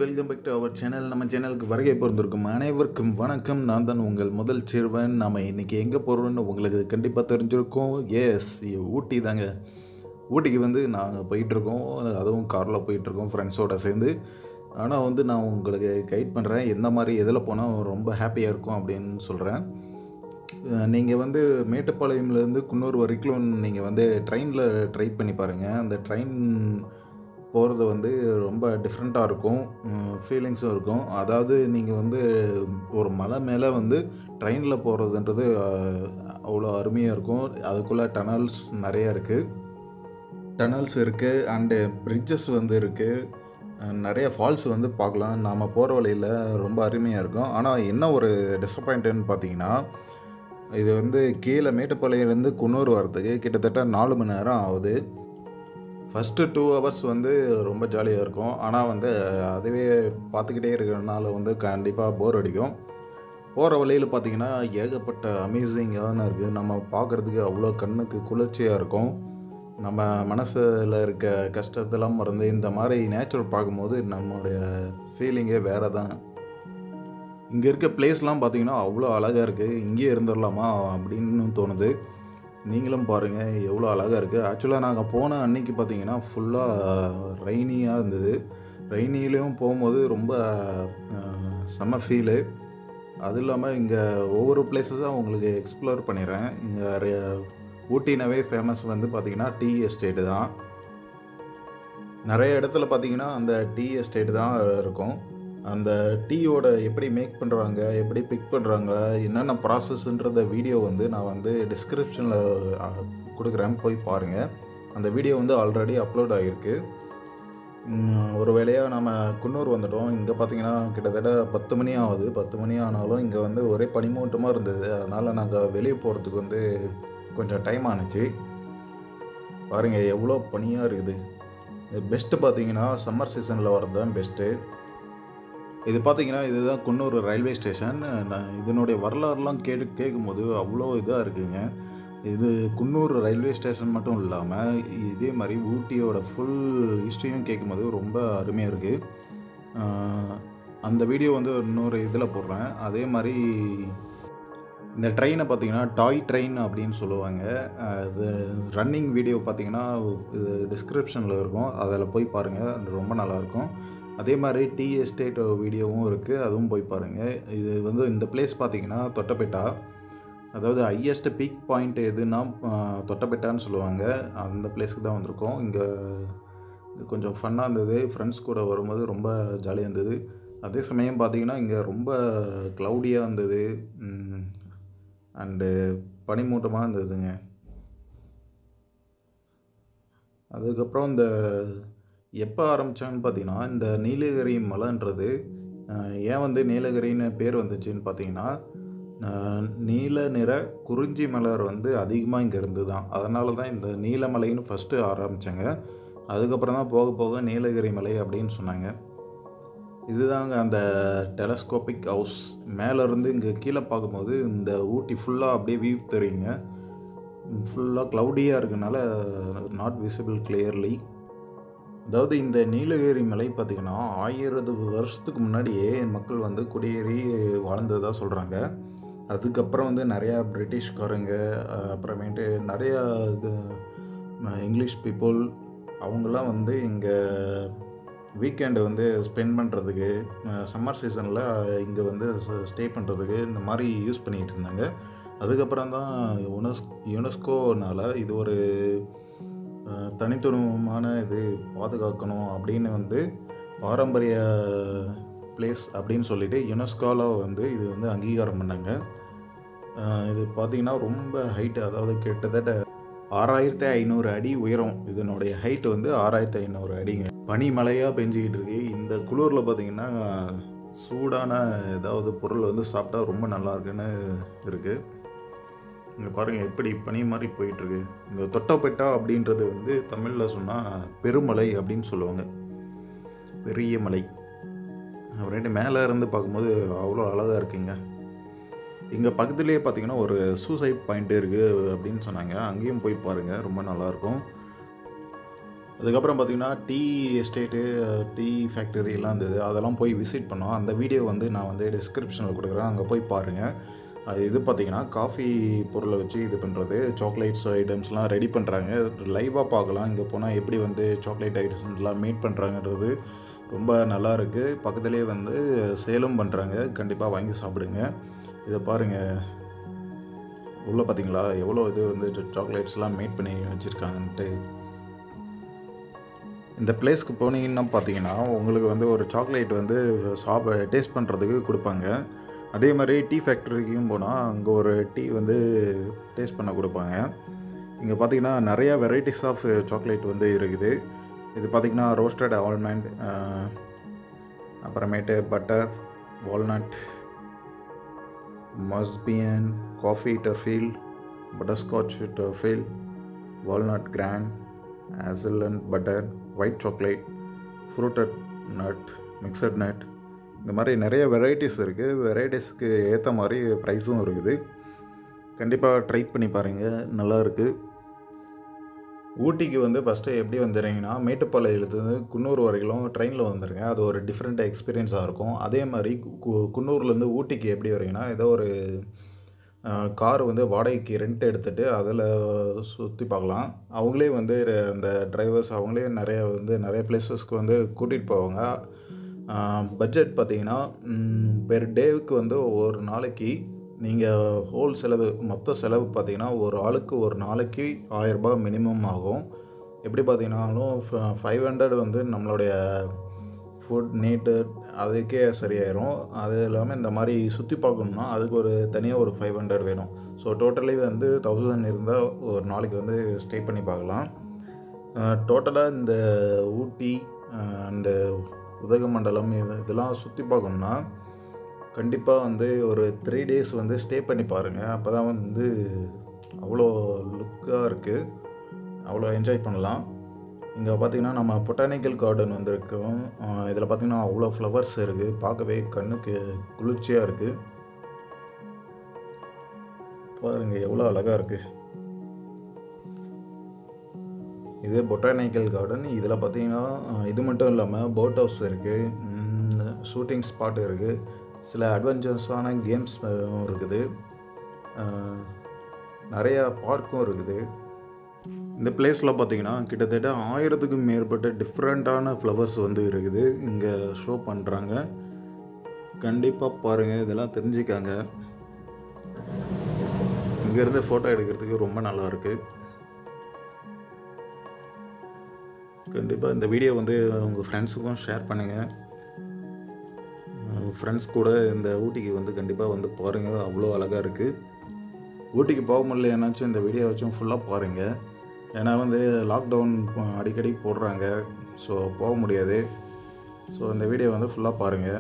welcome back to our channel நம்ம சேனலுக்கு வருகை பிறந்திருக்கும் அனைவருக்கும் வணக்கம் நான் தான் உங்கள் முதல் சிறுவன் நாம் இன்றைக்கி எங்கே போகிறோன்னு உங்களுக்கு கண்டிப்பாக தெரிஞ்சிருக்கும் எஸ் ஊட்டி தாங்க ஊட்டிக்கு வந்து நாங்கள் போயிட்டுருக்கோம் அதுவும் காரில் போயிட்டுருக்கோம் ஃப்ரெண்ட்ஸோடு சேர்ந்து ஆனால் வந்து நான் உங்களுக்கு கைட் பண்ணுறேன் எந்த மாதிரி எதில் போனால் ரொம்ப ஹாப்பியாக இருக்கும் அப்படின்னு சொல்கிறேன் நீங்கள் வந்து மேட்டுப்பாளையம்லேருந்து குன்னூர் வரைக்கும் நீங்கள் வந்து ட்ரெயினில் ட்ரை பண்ணி பாருங்கள் அந்த ட்ரெயின் போகிறது வந்து ரொம்ப டிஃப்ரெண்ட்டாக இருக்கும் ஃபீலிங்ஸும் இருக்கும் அதாவது நீங்கள் வந்து ஒரு மலை மேலே வந்து ட்ரெயினில் போகிறதுன்றது அவ்வளோ அருமையாக இருக்கும் அதுக்குள்ளே டனல்ஸ் நிறையா இருக்குது டனல்ஸ் இருக்குது அண்டு பிரிட்ஜஸ் வந்து இருக்குது நிறைய ஃபால்ஸ் வந்து பார்க்கலாம் நாம் போகிற வழியில் ரொம்ப அருமையாக இருக்கும் ஆனால் என்ன ஒரு டிசப்பாயிண்ட்டுன்னு பார்த்தீங்கன்னா இது வந்து கீழே மேட்டுப்பாளையம்லேருந்து குன்னூர் வரதுக்கு கிட்டத்தட்ட நாலு மணி நேரம் ஆகுது ஃபஸ்ட்டு டூ ஹவர்ஸ் வந்து ரொம்ப ஜாலியாக இருக்கும் ஆனால் வந்து அதுவே பார்த்துக்கிட்டே இருக்கிறனால வந்து கண்டிப்பாக போர் அடிக்கும் போகிற வழியில் பார்த்தீங்கன்னா ஏகப்பட்ட அமேசிங்கான இருக்குது நம்ம பார்க்குறதுக்கு அவ்வளோ கண்ணுக்கு குளிர்ச்சியாக இருக்கும் நம்ம மனசில் இருக்க கஷ்டத்தெல்லாம் மறந்து இந்த மாதிரி நேச்சுரல் பார்க்கும்போது நம்மளுடைய ஃபீலிங்கே வேறு தான் இங்கே இருக்க பிளேஸ்லாம் பார்த்தீங்கன்னா அவ்வளோ அழகாக இருக்குது இங்கேயே இருந்துடலாமா அப்படின்னு தோணுது நீங்களும் பாருங்கள் எவ்வளோ அழகாக இருக்குது ஆக்சுவலாக நாங்கள் போன அன்னைக்கு பார்த்தீங்கன்னா ஃபுல்லாக ரைனியாக இருந்தது ரைனிலையும் போகும்போது ரொம்ப அஹ், செம்ம ஃபீலு அது இல்லாமல் இங்கே ஒவ்வொரு பிளேஸஸாக உங்களுக்கு எக்ஸ்ப்ளோர் பண்ணிடுறேன் இங்கே ஊட்டினாவே ஃபேமஸ் வந்து பார்த்திங்கன்னா டீ எஸ்டேட்டு தான் நிறைய இடத்துல பார்த்தீங்கன்னா அந்த டீ எஸ்டேட் தான் இருக்கும் அந்த டீயோட எப்படி மேக் பண்ணுறாங்க எப்படி பிக் பண்ணுறாங்க என்னென்ன ப்ராசஸ்ன்றத வீடியோ வந்து நான் வந்து டிஸ்கிரிப்ஷனில் கொடுக்குறேன் போய் பாருங்கள் அந்த வீடியோ வந்து ஆல்ரெடி அப்லோட் ஆகிருக்கு உம், ஒரு வேளையாக நம்ம குன்னூர் வந்துட்டோம் இங்கே பார்த்தீங்கன்னா கிட்டத்தட்ட பத்து மணி ஆகுது பத்து மணி ஆனாலும் இங்கே வந்து ஒரே பனிமூட்டமாக இருந்தது அதனால் நாங்கள் வெளியே போகிறதுக்கு வந்து கொஞ்சம் டைம் ஆணுச்சு பாருங்கள் எவ்வளோ பனியாக இருக்குது இது பெஸ்ட்டு பார்த்தீங்கன்னா சம்மர் சீசனில் வரது தான் பெஸ்ட்டு இது பார்த்தீங்கன்னா இதுதான் குன்னூர் ரயில்வே ஸ்டேஷன் நான் இதனுடைய வரலாறுலாம் கேட்டு கேட்கும்போது அவ்வளோ இதாக இருக்குங்க இது குன்னூர் ரயில்வே ஸ்டேஷன் மட்டும் இல்லாமல் இதே மாதிரி ஊட்டியோட ஃபுல் ஹிஸ்ட்ரியும் கேட்கும்போது ரொம்ப அருமையாக இருக்குது அந்த வீடியோ வந்து இன்னொரு இதில் போடுறேன் அதே மாதிரி இந்த ட்ரெயினை பார்த்தீங்கன்னா டாய் ட்ரெயின் அப்படின்னு சொல்லுவாங்க அஹ் இது ரன்னிங் வீடியோ பார்த்தீங்கன்னா இது டிஸ்கிரிப்ஷனில் இருக்கும் அதில் போய் பாருங்கள் அது ரொம்ப நல்லாயிருக்கும் அதே மாதிரி டீ எஸ்டேட் வீடியோவும் இருக்குது அதுவும் போய் பாருங்கள் இது வந்து இந்த பிளேஸ் பார்த்தீங்கன்னா தொட்டபெட்டா அதாவது ஹையஸ்ட் பீக் பாயிண்ட் எதுனா அஹ், தொட்டபெட்டான்னு சொல்லுவாங்க அந்த பிளேஸ்க்கு தான் வந்திருக்கோம் இங்கே இங்க கொஞ்சம் ஃபன்னாக இருந்தது ஃப்ரெண்ட்ஸ் கூட வரும்போது ரொம்ப ஜாலியாக இருந்தது அதே சமயம் பார்த்தீங்கன்னா இங்கே ரொம்ப க்ளவுடியாக இருந்தது அண்டு பனிமூட்டமாக இருந்ததுங்க அதுக்கப்புறம் இந்த எப்போ ஆரம்பித்தாங்கன்னு பார்த்தீங்கன்னா இந்த நீலகிரி மலைன்றது அஹ், ஏன் வந்து நீலகிரின்னு பேர் வந்துச்சுன்னு பார்த்தீங்கன்னா அஹ், நீல நிற குறிஞ்சி மலர் வந்து அதிகமாக இங்கே இருந்து தான் அதனால தான் இந்த நீலமலைன்னு ஃபஸ்ட்டு ஆரம்பித்தாங்க அதுக்கப்புறம் தான் போக போக நீலகிரி மலை அப்படின்னு சொன்னாங்க இதுதாங்க அந்த டெலஸ்கோபிக் ஹவுஸ் மேலேருந்து இங்கே கீழே பார்க்கும்போது இந்த ஊட்டி ஃபுல்லாக அப்படியே வியூ தெரியுங்க ஃபுல்லாக க்ளவுடியாக இருக்கனால நாட் விசிபிள் கிளியர்லி அதாவது இந்த நீலகிரி மலை பார்த்திங்கன்னா ஆயிரத்து வருஷத்துக்கு முன்னாடியே மக்கள் வந்து குடியேறி வாழ்ந்ததாக சொல்கிறாங்க அதுக்கப்புறம் வந்து நிறையா பிரிட்டிஷ்காரங்க அஹ், அப்புறமேட்டு நிறையா இது ம- இங்கிலீஷ் பீப்புள் அவங்கெல்லாம் வந்து இங்கே வீக்கெண்டு வந்து ஸ்பெண்ட் பண்ணுறதுக்கு சம்மர் சீசனில் இங்கே வந்து ஸ்டே பண்ணுறதுக்கு இந்த மாதிரி யூஸ் பண்ணிகிட்டு இருந்தாங்க அதுக்கப்புறம் தான் யுனெஸ் யுனெஸ்கோனால இது ஒரு அஹ், தனித்துவமான இது பாதுகாக்கணும் அப்படின்னு வந்து பாரம்பரிய பிளேஸ் அப்படின்னு சொல்லிட்டு யுனெஸ்கோவில் வந்து இது வந்து அங்கீகாரம் பண்ணாங்க அஹ், இது பார்த்திங்கன்னா ரொம்ப ஹைட்டு அதாவது கிட்டத்தட்ட ஆறாயிரத்தி ஐநூறு அடி உயரம் இதனுடைய ஹைட் வந்து ஆறாயிரத்தி ஐநூறு அடிங்க பனி மழையாக பெஞ்சிக்கிட்டு இருக்கு இந்த குளிரில் பார்த்தீங்கன்னா சூடான ஏதாவது பொருள் வந்து சாப்பிட்டா ரொம்ப நல்லா இருக்குன்னு இருக்குது இங்கே பாருங்கள் எப்படி பனி மாதிரி போயிட்டுருக்கு இந்த தொட்டபெட்டா அப்படின்றது வந்து தமிழில் சொன்னால் பெருமலை அப்படின்னு சொல்லுவாங்க பெரிய மலை அப்புறமேட்டு மேலே இருந்து பார்க்கும்போது அவ்வளோ அழகாக இருக்குங்க இங்கே பக்கத்துலேயே பார்த்தீங்கன்னா ஒரு சூசைட் பாயிண்ட் இருக்குது அப்படின்னு சொன்னாங்க அங்கேயும் போய் பாருங்கள் ரொம்ப நல்லாயிருக்கும் அதுக்கப்புறம் பார்த்திங்கன்னா டீ எஸ்டேட்டு டீ ஃபேக்டரி எல்லாம் இருந்தது அதெல்லாம் போய் விசிட் பண்ணோம் அந்த வீடியோ வந்து நான் வந்து டிஸ்கிரிப்ஷனில் கொடுக்குறேன் அங்கே போய் பாருங்கள் அது இது பார்த்திங்கன்னா காஃபி பொருளை வச்சு இது பண்ணுறது சாக்லேட்ஸ் ஐட்டம்ஸ்லாம் ரெடி பண்ணுறாங்க லைவாக பார்க்கலாம் இங்கே போனால் எப்படி வந்து சாக்லேட் ஐட்டம்ஸ்லாம் மேட் பண்ணுறாங்கன்றது ரொம்ப நல்லா இருக்குது பக்கத்துலேயே வந்து சேலும் பண்ணுறாங்க கண்டிப்பாக வாங்கி சாப்பிடுங்க இதை பாருங்கள் உள்ளே பார்த்தீங்களா எவ்வளோ இது வந்து சாக்லேட்ஸ்லாம் மேட் பண்ணி வச்சுருக்காங்கன்ட்டு இந்த பிளேஸ்க்கு போனீங்கன்னா பார்த்தீங்கன்னா உங்களுக்கு வந்து ஒரு சாக்லேட் வந்து சாப்பிட டேஸ்ட் பண்ணுறதுக்கு கொடுப்பாங்க அதே மாதிரி டீ ஃபேக்ட்ரிக்கும் போனால் அங்கே ஒரு டீ வந்து டேஸ்ட் பண்ண கொடுப்பாங்க இங்கே பார்த்தீங்கன்னா நிறையா வெரைட்டிஸ் ஆஃப் சாக்லேட் வந்து இருக்குது இது பார்த்திங்கன்னா ரோஸ்டட் ஆல்மண்ட் அப்புறமேட்டு பட்டர் வால்நட் மஸ்பியன் coffee truffle butterscotch truffle walnut grand ஆசில் and butter white chocolate fruited nut mixed nut இந்த மாதிரி நிறைய வெரைட்டிஸ் இருக்குது வெரைட்டிஸ்க்கு ஏற்ற மாதிரி ப்ரைஸும் இருக்குது கண்டிப்பாக ட்ரை பண்ணி பாருங்கள் நல்லா இருக்குது ஊட்டிக்கு வந்து ஃபஸ்ட்டு எப்படி வந்துடுறீங்கன்னா மேட்டுப்பாளையத்துலேருந்து குன்னூர் வரைக்கும் ட்ரெயினில் வந்துடுங்க அது ஒரு டிஃப்ரெண்ட் எக்ஸ்பீரியன்ஸாக இருக்கும் அதே மாதிரி கு- குன்னூர்லேருந்து ஊட்டிக்கு எப்படி வரீங்கன்னா ஏதோ ஒரு கார் வந்து வாடகைக்கு ரெண்ட் எடுத்துகிட்டு அதில் சுற்றி பார்க்கலாம் அவங்களே வந்து அந்த டிரைவர்ஸ் அவங்களே நிறைய வந்து நிறைய பிளேசஸ்க்கு வந்து கூட்டிகிட்டு போவாங்க பட்ஜெட் பார்த்தீங்கன்னா பெர் டேவுக்கு வந்து ஒரு நாளைக்கு நீங்கள் ஹோல் செலவு மொத்த செலவு பார்த்தீங்கன்னா ஒரு ஆளுக்கு ஒரு நாளைக்கு ஆயரரூபா மினிமம் ஆகும் எப்படி பார்த்தீங்கன்னாலும் ஃபைவ் ஹண்ட்ரட் வந்து நம்மளுடைய ஃபுட் நீட்டு அதுக்கே சரியாயிரும் அது இல்லாமல் இந்த மாதிரி சுற்றி பார்க்கணுன்னா அதுக்கு ஒரு தனியாக ஒரு ஃபைவ் ஹண்ட்ரட் வேணும் ஸோ டோட்டலி வந்து தௌசண்ட் இருந்தால் ஒரு நாளைக்கு வந்து ஸ்டே பண்ணி பார்க்கலாம் டோட்டலாக இந்த ஊட்டி அண்டு உதகமண்டலம் இது இதெல்லாம் சுற்றி பார்க்கணுன்னா கண்டிப்பாக வந்து ஒரு த்ரீ டேஸ் வந்து ஸ்டே பண்ணி பாருங்கள் அப்போ தான் வந்து அவ்வளோ லுக்காக இருக்குது அவ்வளோ என்ஜாய் பண்ணலாம் இங்கே பார்த்தீங்கன்னா நம்ம பொட்டானிக்கல் கார்டன் வந்திருக்கோம் இதில் பார்த்தீங்கன்னா அவ்வளோ ஃப்ளவர்ஸ் இருக்குது பார்க்கவே கண்ணுக்கு குளிர்ச்சியாக இருக்குது பாருங்கள் எவ்வளோ அழகாக இருக்குது இது பொட்டானிக்கல் கார்டன் இதில் பார்த்தீங்கன்னா அஹ், இது மட்டும் இல்லாமல் போட் ஹவுஸ் இருக்குது ஷூட்டிங் ஸ்பாட் இருக்குது சில அட்வென்ச்சர்ஸான கேம்ஸ் இருக்குது அஹ், நிறையா பார்க்கும் இருக்குது இந்த பிளேஸில் பார்த்தீங்கன்னா கிட்டத்தட்ட ஆயிரத்துக்கும் மேற்பட்ட டிஃப்ரெண்ட்டான ஃப்ளவர்ஸ் வந்து இருக்குது இங்கே ஷோ பண்ணுறாங்க கண்டிப்பாக பாருங்கள் இதெல்லாம் தெரிஞ்சுக்காங்க இங்கேருந்து ஃபோட்டோ எடுக்கிறதுக்கு ரொம்ப நல்லா இருக்குது கண்டிப்பாக இந்த வீடியோ வந்து உங்கள் ஃப்ரெண்ட்ஸுக்கும் ஷேர் பண்ணுங்கள் ஃப்ரெண்ட்ஸ் கூட இந்த ஊட்டிக்கு வந்து கண்டிப்பாக வந்து பாருங்கள் அவ்வளோ அழகாக இருக்குது ஊட்டிக்கு போக முடியல ஏன்னாச்சும் இந்த வீடியோ வச்சும் ஃபுல்லாக பாருங்கள் ஏன்னா வந்து லாக்டவுன் அடிக்கடி போடுறாங்க ஸோ போக முடியாது ஸோ இந்த வீடியோ வந்து ஃபுல்லாக பாருங்கள்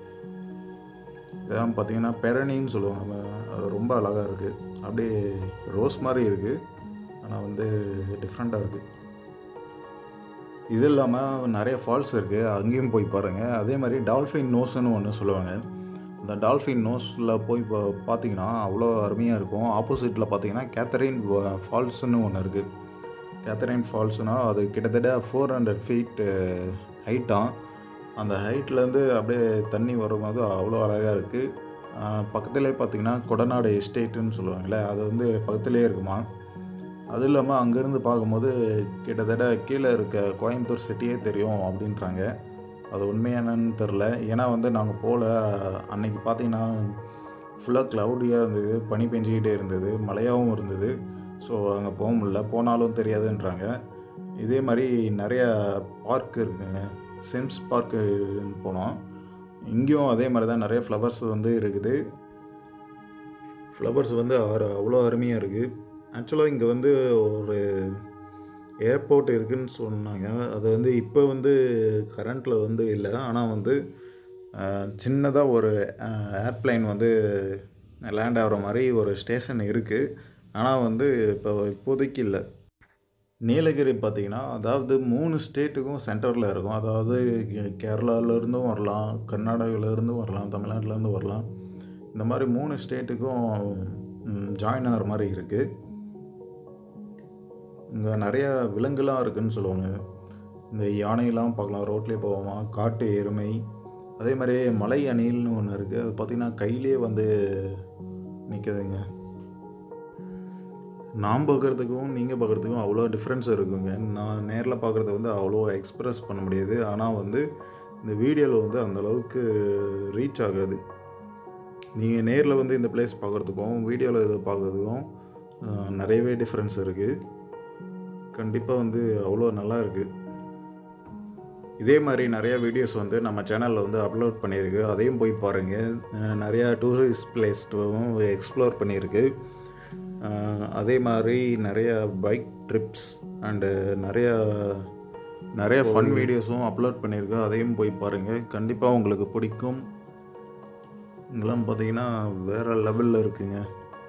இதெல்லாம் பார்த்தீங்கன்னா பெரணின்னு சொல்லுவாங்க அது ரொம்ப அழகாக இருக்குது அப்படியே ரோஸ் மாதிரி இருக்குது ஆனால் வந்து டிஃப்ரெண்ட்டாக இருக்குது இது இல்லாமல் நிறைய ஃபால்ஸ் இருக்குது அங்கேயும் போய் பாருங்கள் அதே மாதிரி டால்ஃபின் நோஸ்னு ஒன்று சொல்லுவாங்க அந்த டால்ஃபின் நோஸில் போய் பா பார்த்தீங்கன்னா அவ்வளோ அருமையாக இருக்கும் ஆப்போசிட்டில் பார்த்தீங்கன்னா கேத்தரின் ஃபால்ஸ்னு ஒன்று இருக்குது கேத்தரின் ஃபால்ஸ்னால் அது கிட்டத்தட்ட ஃபோர் ஹண்ட்ரட் ஃபீட் ஹைட்டாக அந்த ஹைட்லேருந்து அப்படியே தண்ணி வரும்போது அவ்வளோ அழகாக இருக்குது பக்கத்துலேயே பார்த்தீங்கன்னா கொடநாடு எஸ்டேட்டுன்னு சொல்லுவாங்களே அது வந்து பக்கத்துலேயே இருக்குமா அதுவும் இல்லாமல் அங்கேருந்து பார்க்கும்போது கிட்டத்தட்ட கீழே இருக்க கோயம்புத்தூர் சிட்டியே தெரியும் அப்படின்றாங்க அது உண்மையானன்னு தெரில ஏன்னா வந்து நாங்கள் போகல அன்னைக்கு பார்த்தீங்கன்னா ஃபுல்லாக க்ளவுடியாக இருந்தது பனி பெஞ்சிக்கிட்டே இருந்தது மழையாகவும் இருந்தது ஸோ அங்கே போக முடியல போனாலும் தெரியாதுன்றாங்க இதே மாதிரி நிறைய பார்க் இருக்குங்க சிம்ஸ் பார்க்கு போனோம் இங்கேயும் அதே மாதிரி தான் நிறைய ஃப்ளவர்ஸ் வந்து இருக்குது ஃப்ளவர்ஸ் வந்து அரு- அவ்வளோ அருமையாக இருக்குது ஆக்சுவலாக இங்கே வந்து ஒரு ஏர்போர்ட் இருக்குன்னு சொன்னாங்க அது வந்து இப்போ வந்து கரண்ட்டில் வந்து இல்லை ஆனால் வந்து சின்னதாக ஒரு ஏர்ப்ளைன் வந்து லேண்ட் ஆகிற மாதிரி ஒரு ஸ்டேஷன் இருக்குது ஆனால் வந்து இப்போ இப்போதைக்கு இல்லை நீலகிரி பார்த்தீங்கன்னா அதாவது மூணு ஸ்டேட்டுக்கும் சென்டரில் இருக்கும் அதாவது கே- கேரளாவிலேருந்தும் வரலாம் கர்நாடகாவிலேருந்தும் வரலாம் தமிழ்நாட்டிலேருந்து வரலாம் இந்த மாதிரி மூணு ஸ்டேட்டுக்கும் ஜாயின் ஆகிற மாதிரி இருக்குது இங்கே நிறைய விலங்குலாம் இருக்குன்னு சொல்லுவாங்க இந்த யானையெல்லாம் பார்க்கலாம் ரோட்லேயே போவோமா காட்டு எருமை அதே மாதிரி மலை அணில்னு ஒன்று இருக்குது அது பார்த்திங்கன்னா கையிலே வந்து நிற்குதுங்க நான் பார்க்குறதுக்கும் நீங்கள் பார்க்குறதுக்கும் அவ்வளோ டிஃப்ரென்ஸ் இருக்குங்க நான் நேரில் பார்க்குறத வந்து அவ்வளோ எக்ஸ்ப்ரெஸ் பண்ண முடியாது ஆனால் வந்து இந்த வீடியோவில் வந்து அந்த அளவுக்கு ரீச் ஆகாது நீங்கள் நேரில் வந்து இந்த பிளேஸ் பார்க்குறதுக்கும் வீடியோவில் இதை பார்க்குறதுக்கும் அஹ், நிறையவே டிஃப்ரென்ஸ் இருக்குது கண்டிப்பாக வந்து அவ்வளோ நல்லா இருக்குது இதே மாதிரி நிறைய வீடியோஸ் வந்து நம்ம சேனலில் வந்து அப்லோட் பண்ணியிருக்கு அதையும் போய் பாருங்கள் அஹ், நிறையா டூரிஸ்ட் பிளேஸ்டும் எக்ஸ்ப்ளோர் பண்ணியிருக்கு அஹ், அதே மாதிரி நிறைய பைக் ட்ரிப்ஸ் அண்டு நிறையா நிறைய ஃபன் வீடியோஸும் அப்லோட் பண்ணியிருக்கு அதையும் போய் பாருங்கள் கண்டிப்பாக உங்களுக்கு பிடிக்கும் இதெல்லாம் பார்த்தீங்கன்னா வேறு லெவலில் இருக்குங்க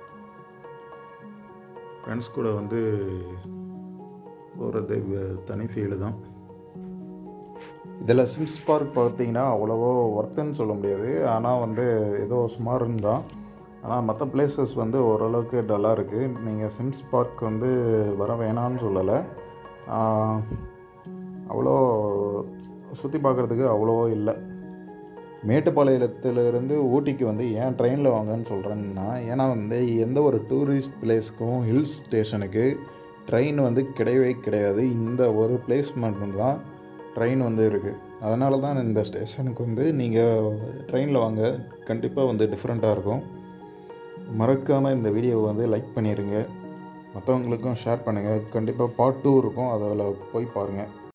ஃப்ரெண்ட்ஸ் கூட வந்து போகிறது தனி ஃபீலு தான் இதில் சிம்ஸ் பார்க் பார்த்தீங்கன்னா அவ்வளவோ ஒர்த்துன்னு சொல்ல முடியாது ஆனால் வந்து ஏதோ சுமாருன்னு தான் ஆனால் மற்ற பிளேசஸ் வந்து ஓரளவுக்கு டல்லாக இருக்குது நீங்கள் சிம்ஸ் பார்க் வந்து வர வேணாம்னு சொல்லலை ஆஹ், அவ்வளோ சுற்றி பார்க்குறதுக்கு அவ்வளோ இல்லை மேட்டுப்பாளையத்திலிருந்து ஊட்டிக்கு வந்து ஏன் ட்ரெயினில் வாங்கன்னு சொல்கிறேன்னா ஏன்னா வந்து எந்த ஒரு டூரிஸ்ட் பிளேஸ்க்கும் ஹில் ஸ்டேஷனுக்கு ட்ரெயின் வந்து கிடையவே கிடையாது இந்த ஒரு பிளேஸ் மட்டும்தான் ட்ரெயின் வந்து இருக்குது அதனால தான் இந்த ஸ்டேஷனுக்கு வந்து நீங்கள் ட்ரெயினில் வாங்க கண்டிப்பாக வந்து டிஃப்ரெண்ட்டாக இருக்கும் மறக்காமல் இந்த வீடியோவை வந்து லைக் பண்ணிடுங்க மற்றவங்களுக்கும் ஷேர் பண்ணுங்கள் கண்டிப்பாக பார்ட் டூ இருக்கும் அதில் போய் பாருங்கள்